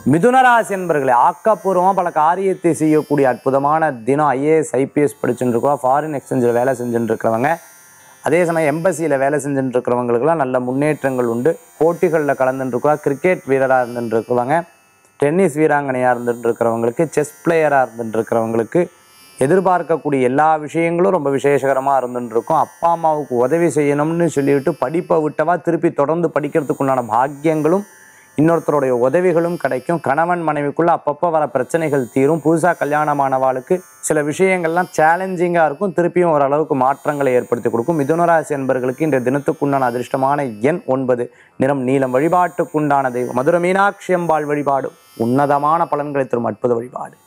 மிதுனராசி என்பர்களே ஆக்கப்பூர்வமாக பல காரியத்தை செய்யக்கூடிய அற்புதமான தினம் ஐஏஎஸ் ஐபிஎஸ் படிச்சுட்டு இருக்கோம் ஃபாரின் எக்ஸ்சேஞ்சில் வேலை செஞ்சுட்டு இருக்கிறவங்க அதே சமயம் எம்பசியில் வேலை செஞ்சுட்டு இருக்கிறவங்களுக்குலாம் நல்ல முன்னேற்றங்கள் உண்டு போட்டிகளில் கலந்துட்டு இருக்கா கிரிக்கெட் வீரராக இருந்துட்டு இருக்கிறவங்க டென்னிஸ் வீராங்கனையாக இருந்துட்டு இருக்கிறவங்களுக்கு செஸ் பிளேயராக இருந்துட்டு இருக்கிறவங்களுக்கு எதிர்பார்க்கக்கூடிய எல்லா விஷயங்களும் ரொம்ப விசேஷகரமாக இருந்துட்டு இருக்கும் அப்பா அம்மாவுக்கு உதவி செய்யணும்னு சொல்லிவிட்டு படிப்பை விட்டவா திருப்பி தொடர்ந்து படிக்கிறதுக்குண்டான பாக்கியங்களும் இன்னொருத்தருடைய உதவிகளும் கிடைக்கும் கணவன் மனைவிக்குள்ள அப்பப்போ வர பிரச்சனைகள் தீரும் புதுசாக கல்யாணமானவாளுக்கு சில விஷயங்கள்லாம் சேலஞ்சிங்காக இருக்கும் திருப்பியும் ஓரளவுக்கு மாற்றங்களை ஏற்படுத்தி கொடுக்கும் மிதுனராசி என்பர்களுக்கு இன்றைய தினத்துக்குண்டான அதிர்ஷ்டமான எண் ஒன்பது நிறம் நீலம் வழிபாட்டுக்குண்டான தெய்வம் மதுரை மீனாட்சி அம்பாள் வழிபாடு உன்னதமான பலன்களை தரும் அற்புத வழிபாடு